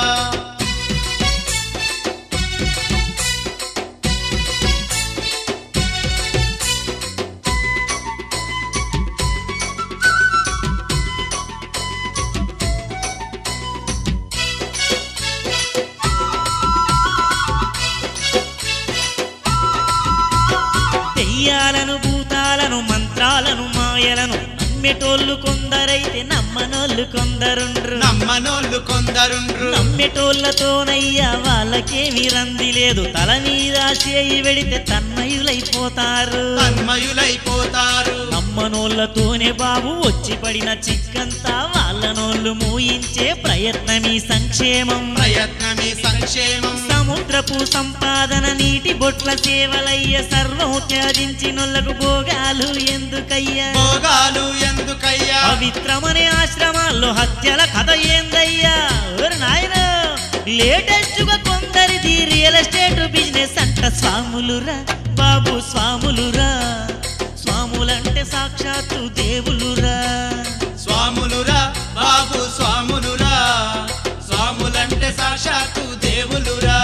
దెయ్యాలను భూతాలను మంత్రాలను మాయలను నమ్మేటోళ్ళు కొందరైతే నమ్మనోళ్ళు కొందరుండ్రు నమ్మనోళ్ళు కొందరుండ్రు నమ్మేటోళ్ళతోనయ్యా వాళ్ళకేమి రంది లేదు తల మీద చేయి వెడితే తన్మయులైపోతారు తన్మయులైపోతారు నమ్మనోళ్ళతోనే బాబు వచ్చి పడిన చిక్కంతా వాళ్ళనోళ్ళు మూయించే ప్రయత్నమీ సంక్షేమం ప్రయత్నమే సంక్షేమం సముద్రపు సంపాదన నీటి బొట్ల సేవలయ్య సర్వం త్యాజించినోళ్లకు భోగాలు ఎందుకయ్యా భోగాలు ఎందుకయ్యా పవిత్రమనే ఆశ్రమాల్లో హత్యల కథ ఏందయ్యా ఓరి నాయన లేటెస్ట్ గా కొందరిది రియల్ ఎస్టేట్ బిజినెస్ అంట స్వాములురా బాబు స్వాములురా స్వాములంటే సాక్షాత్తు దేవులురా స్వాములురా బాబు స్వాములురా స్వాములంటే సాక్షాత్తు దేవులురా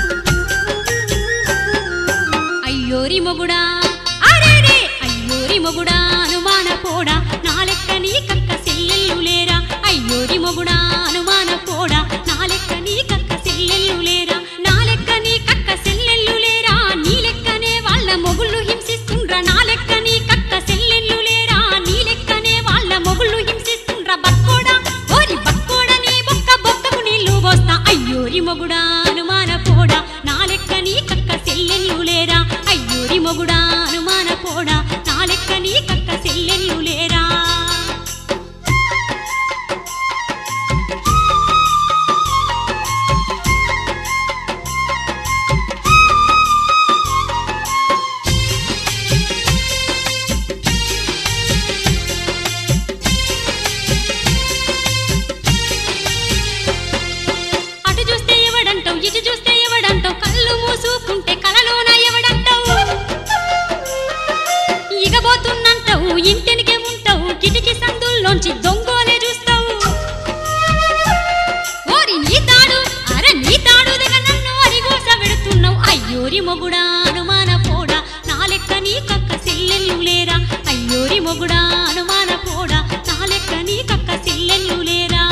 అయ్యోరి మొగుడా అరేరే అయ్యోరి మొగుడా మొగుడా అనుమాన పోడా నా లెక్క నీ కక్క సెల్లెళ్ళు లేరా అయ్యోరి మొగుడా అనుమాన పోడా నా లెక్క నీ కక్క సెల్లెళ్ళు లేరా నా లెక్క నీ కక్క సెల్లెళ్ళు లేరా నీ లెక్కనే వాళ్ళ మొగుళ్ళు హింసిస్తుండ్రా నా లెక్క నీ కక్క సెల్లెళ్ళు లేరా నీ లెక్కనే వాళ్ళ మొగుళ్ళు హింసిస్తుండ్రా బక్కోడా ఓరి బక్కోడా నీ బొక్క బొక్కకు నీళ్లు పోస్తా అయ్యోరి మొగుడా అనుమాన పోడా నా లెక్క నీ కక్క సెల్లెళ్ళు లేరా అయ్యోరి మొగుడా అనుమాన పోడా నా లెక్క నీ కక్క సెల్లెళ్ళు లేరా అటు చూస్తే ఎవడంటావు ఇటు చూస్తే ఎవడంటావు కళ్ళు మూసుకుంటే కలలోన ఎవడంటావు ఇగబోతున్నంటావు ఇంటినికే ఉంటావు కిటికీ సందుల్లోంచి దొంగోలే చూస్తావు ఓరి నీ తాడు అర నీ తాడు దిగ నన్ను అరిగోస పెడుతున్నావు అయ్యోరి మొగుడా అనుమాన పోడా నా లెక్క నీ కక్క సెల్లెళ్ళు లేరా అయ్యోరి మొగుడా అనుమాన పోడా నా లెక్క నీ కక్క సెల్లెళ్ళు లేరా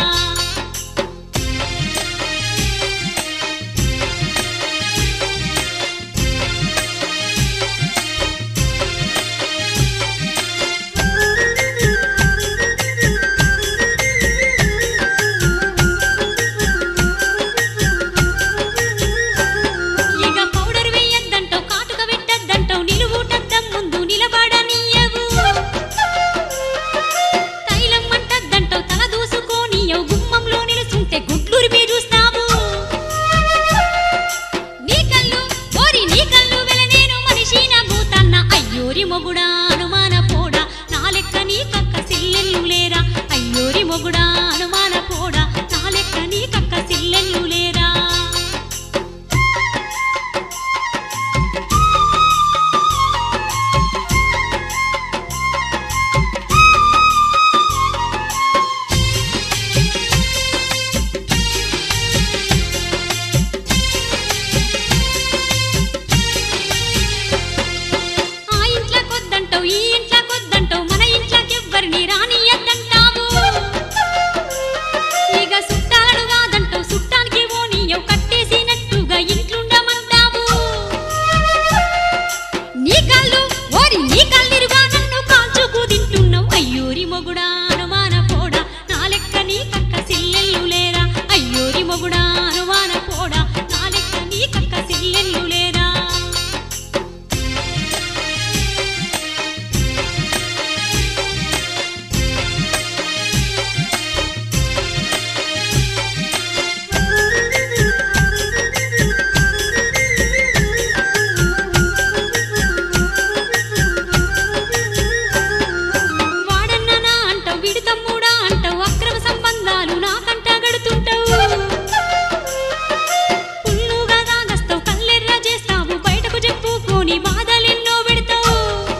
ఇక పౌడర్ వేయద్దంటావు కాటుక పెట్టద్దంటావు నిలువుటద్దం ముందు నిలబడనీయవు తైలం అంటద్దంటావు తల దూసుకోనియవు గుమ్మంలో నిలుచుంటే గుడ్లురిపి చూస్తావు నీ కళ్ళు ఓరి నీ కళ్ళు వెల నేను మనిషి నా భూతన్న అయ్యోరి మొగుడా అనుమాన పోడా నా లెక్క నీ కక్క సిల్లెళ్ళు లేరా అయ్యోరి మొగుడా అనుమాన పోడా నా లెక్క నీ కక్క సిల్లెళ్ళు లేరా ఆ ఇంట్లో కొద్దంటావు ఈ ఇంట్లో కొద్దంటావు మన ఇంట్లోకి ఎవ్వరిని రానియద్దంటావు ఇక సుట్టాలను కాదంటావు సుట్టానికి ఓనియవు కట్టేసినట్టుగా ఇంట్లుండమంటావు నీ కళ్ళు ఓరి నీ కళ్ళిరుగా నన్ను కాల్చుకు తింటున్నావు అయ్యోరి మొగుడా అనుమాన పోడా నా లెక్క నీ కక్క సిల్లెళ్ళు లేరా అయ్యోరి మొగుడా అనుమాన పోడా నా లెక్క నీ కక్క సిల్లెళ్ళు లేరా వాడన్ననా అంటావు వీడి తమ్ముడా అంటావు అక్రమ సంబంధాలు నాకంట గడుతుంటావు పుల్లుగా తాగస్తావు కల్లెర్ర చేస్తావు బయటకు చెప్పుకొని బాధలెన్నో పెడతావు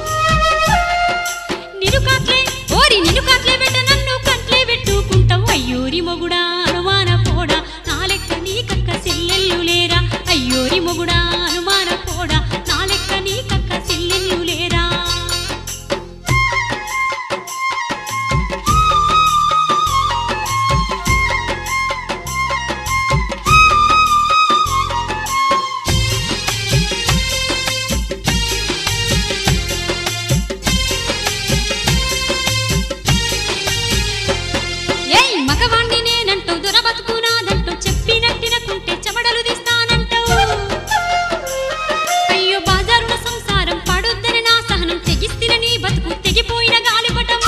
నిన్ను కాట్లే ఓరి నిన్ను కాట్లే పెట్ట నన్ను కంట్లే పెట్టుకుంటావు అయ్యోరి మొగుడా అనుమాన పోడా నా లెక్క నీ కక్క సెల్లెళ్ళు లేరా అయ్యోరి మొగుడా అనుమాన పోడా నా లెక్క నీ కక్క సెల్లెళ్ళు లేరా ఏయ్ మగవాణ్ణి నేనంటావు దొరబతుకునాదంటావు చెప్పినట్టినకుంటే చెమడలు తీస్తానంటావు అయ్యో బాజారుల సంసారం పడొద్దని నా సహనం తెగిస్తిన నీ బతుకు తెగిపోయిన గాలిపటం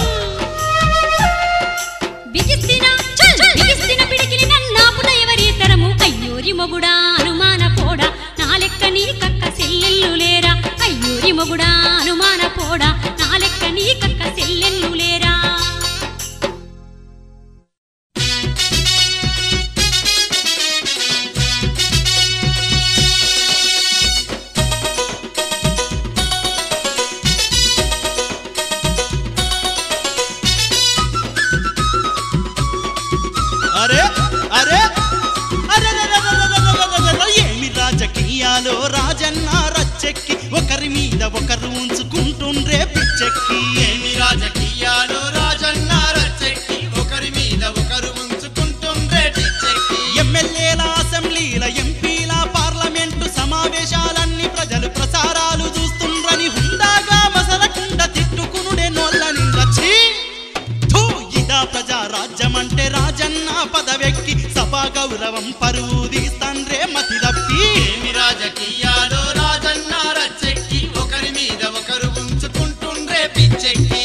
బిగిస్తిన చల్ బిగిస్తిన పిడికిలి నన్నాపున ఎవరి తరము అయ్యోరి మొగుడా అనుమాన పోడా నా లెక్క నీ కక్క సెల్లెళ్ళు లేరా అయ్యోరి మొగుడా అనుమాన పోడా నా లెక్క నీ కక్క సెల్లెళ్ళు లేరా అరే అరే అరెరెరెరెరెరెరెరెరెరెరె, ఏమి రాజకీయాలో రాజన్న రచ్చెక్కి ఒకరి మీద ఒకరు ఉంచుకుంటుండ్రే పిచ్చెక్కి ఏమి రాజకీయాలు రాజన్న రచ్చెక్కి ఒకరి మీద ఒకరు ఉంచుకుంటుండ్రే పిచ్చెక్కి ఎమ్మెల్యేల అసెంబ్లీల ఎంపీల పార్లమెంటు సమావేశాలన్నీ ప్రజలు ప్రసారాలు చూస్తుండ్రని హుందాగా మసలకుండ తిట్టుకునుడే నోళ్ళ నిందచ్చి థూ, ఇదా ప్రజా రాజ్యం అంటే రాజన్న పదవెక్కి సభా గౌరవం పరువు తీస్తాండ్రే మతి తప్పి ఏమి రాజకీయాలు రాజన్న రచ్చెక్కి ఒకరి మీద ఒకరు ఉంచుకుంటుండ్రే పిచ్చెక్కి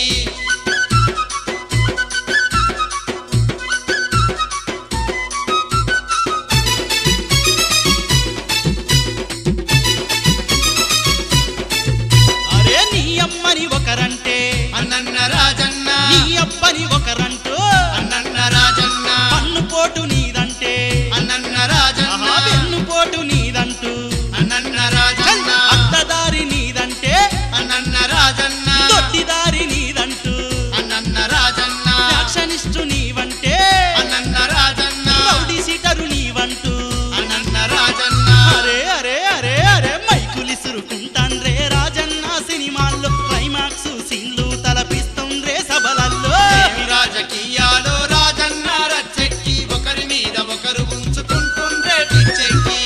అరే నీ అమ్మని ఒకరంటే అన్నన్న రాజన్న నీ అబ్బని ఒకరంటూ అన్నన్న రాజన్న పన్ను పోటు నీదంటే అన్నన్న రాజన్న ఆహా, వెన్ను పోటు నీదంటూ అన్నన్న రాజన్న అడ్డదారి నీదంటే అన్నన్న రాజన్న దొడ్డిదారి నీదంటూ అన్నన్న రాజన్న ఫ్యాక్షనిస్టు నీవంటే అన్నన్న రాజన్న రౌడీ సీటరు నీవంటూ అన్నన్న రాజన్న అరే అరే అరే అరే మైకులిసురుకుంటాన్రే రాజన్న సినిమాల్లో క్లైమాక్స్ సీన్లు తలపిస్తుండ్రే సభలల్లో ఏమి రాజకీయాలు రాజన్న రచ్చెక్కి ఒకరి మీద ఒకరు ఉంచుకుంటుండ్రే పిచ్చెక్కి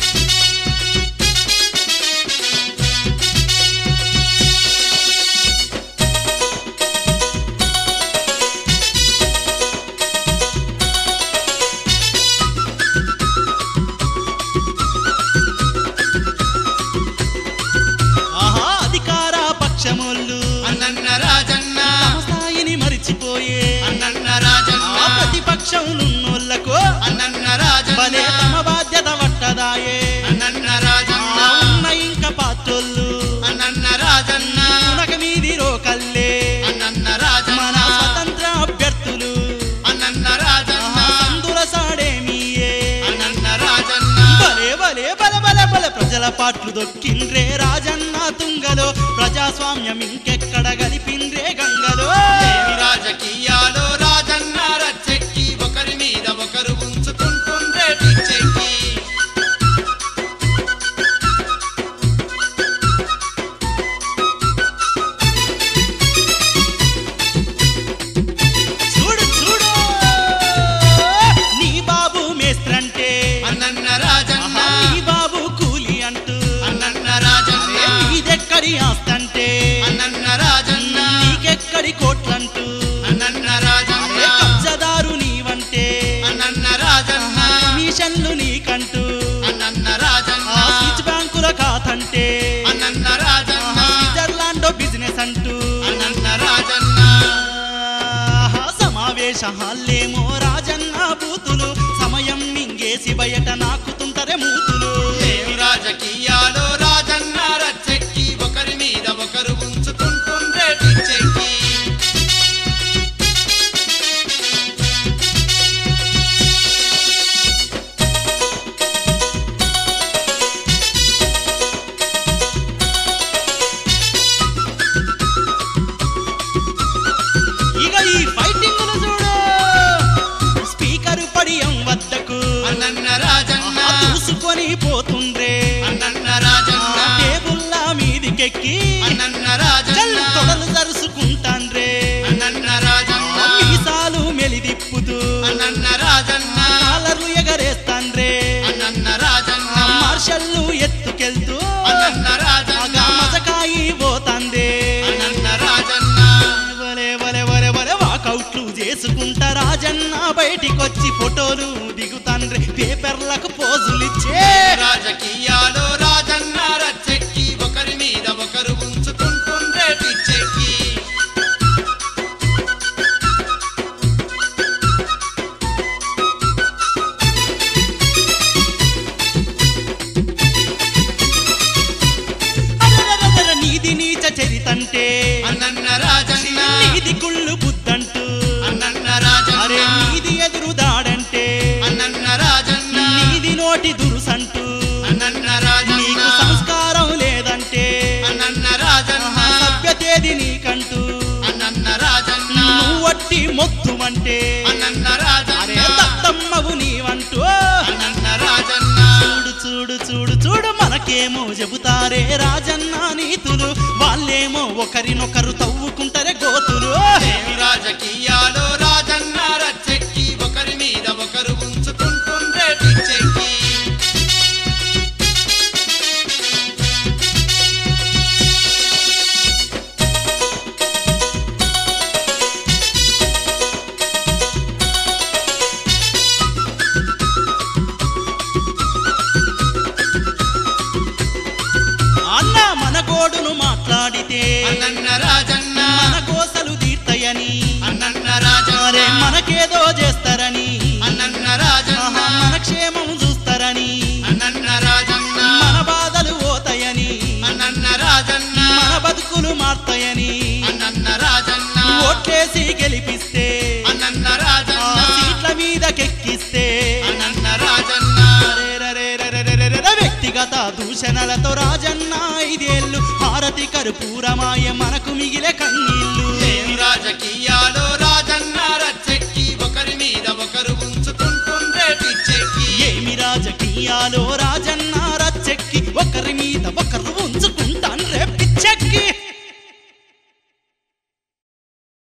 ఆహా అధికార పక్షమోళ్ళు అన్నన్న రాజన్న తమ స్థాయిని మరిచిపోయే అన్నన్న ఆ రాజన్న ప్రతిపక్షం నున్నోళ్ళకు అన్నన్న భలే రాజన్న తమ బాధ్యత పట్టదాయే అన్నన్న ఆ రాజన్న ఉన్న ఇంకా పాత్రోళ్ళు అన్నన్న రాజన్న ఉనక మీది రోకల్లే అన్నన్న మన రాజన్న స్వతంత్ర అభ్యర్థులు అన్నన్న రాజన్న ఆహా, సందుల సాడేమియే అన్నన్న రాజన్న భలే భలే బల బల బల ప్రజల పాట్లు దొక్కిండ్రే రాజన్న తుంగలో ప్రజాస్వామ్యం ఇంకెక్కడ గలిపిండ్రే గంగలో ఏమి రాజకీయాలు రాజన్న రచ్చెక్కి ఒకరి మీద ఒకరు ఉంచుకుంటుండ్రే పిచ్చెక్కి చూడు చూడు నీ బాబు మేస్త్రంటే అన్నన్న రాజన్న ఆహా, నీ బాబు కూలి అంటూ అన్నన్న రాజన్న అరే, నీదెక్కడి ఆస్తంటే అన్నన్న రాజన్న నీకెక్కడి కోట్లంటూ అన్నన్న అరే, రాజన్న కబ్జదారు నీవంటే అన్నన్న రాజన్న కమిషన్లు నీకంటూ అన్నన్న ఆ రాజన్న స్విచ్ బ్యాంకుల ఖాతంటే అన్నన్న రాజన్న స్విట్జర్లాండ్ బిజినెస్ అంటూ అన్నన్న రాజన్న ఆహా, సమావేశ హాల్లేమో రాజన్న బూతులు సమయం మింగేసి బయట నాకుతుంటరే మూతులు ఏమి రాజకీయాలు రాజన్న రచ్చెక్కి ఒకరి మీద ఒకరు ఉంచుకుంటుండ్రే పిచ్చెక్కి ఇక ఈ ఫైటింగ్ చూడు స్పీకర్ పడియం వద్దకు అన్నన్న రాజన్న ఆహా, దూసుకొని పోతుండ్రే అన్నన్న ఆ రాజన్న టేబుల్ల మీదికెక్కి అన్నన్న చల్ రాజన్న తొడలు జరుసుకుంటాండ్రే అన్నన్న రాజన్న ఆ మీసాలు మెలిదిప్పుతూ అన్నన్న రాజన్న కాలర్లు ఎగరేస్తాండ్రే అన్నన్న రాజన్న ఆ మార్షల్లు ఎత్తుకెళ్తూ అన్నన్న రాజన్న ఆగా మజకాయి పోతాందే అన్నన్న రాజన్న వలే వలే వలే వలే వాకౌట్లు చేసుకుంటా రాజన్న బయటికొచ్చి ఫోటోలు దిగుతాండ్రే పేపర్లకు పోజులిచ్చే రాజకీయాలు రాజన్న రచ్చెక్కి ఒకరి మీద ఒకరు ఉంచుకుంటుండ్రే పిచ్చెక్కి అరరరరర నీది నీచ చరితంటే అన్నన్న రాజన్న నీది కుళ్ళు బుద్ధంటూ అన్నన్న అరే రాజన్న నీది ఎదురు దాడంటే అన్నన్న రాజన్న నీది నోటి దురుసంటూ అన్నన్న రాజన్న నీకు సంస్కారం లేదంటే అన్నన్న రాజన్న ఆహా, సభ్యతేది నీకంటూ అన్నన్న రాజన్న నువ్వు వట్టి మొత్తుమంటే అన్నన్న అరే రాజన్న దత్తమ్మవు నీవంటూ అన్నన్న రాజన్న చూడు చూడు చూడు చూడు మనకేమో చెబుతారే రాజన్న నీతులు వాళ్ళేమో ఒకరినొకరు తవ్వుకుంటారే గో రాజకీయాలు రాజన్న రచ్చెక్కి ఒకరి మీద ఒకరు ఉంచుకుంటుండ్రే పిచ్చెక్కి అన్న మన గోడును మాట్లాడితే అన్నన్న రాజన్న మన కోసలు తీర్తయని అన్నన్న అరే రాజన్న మనకేదో చేస్తారని అన్నన్న రాజన్న ఆహా, మన క్షేమం చూస్తారని అన్నన్న రాజన్న మన బాధలు పోతాయని అన్నన్న రాజన్న మన బతుకులు మారుతాయని అన్నన్న రాజన్న ఓట్లేసి గెలిపిస్తే అన్నన్న ఆ రాజన్న సీట్ల మీదకెక్కిస్తే అన్నన్న రాజన్న అరెరెరెరెరెరెరెరె వ్యక్తిగత దూషణలతో రాజన్న ఐదేళ్ళు హారతి కర్పూరమాయ మనకు మిగిలే కన్నీళ్ళు ఏం రాజకీయాలు రాజన్న రచ్చెక్కి ఒకరి మీద ఒకరు ఉంచుకుంటుండ్రే పిచ్చెక్కి ఏమి రాజకీయాలో రాజన్న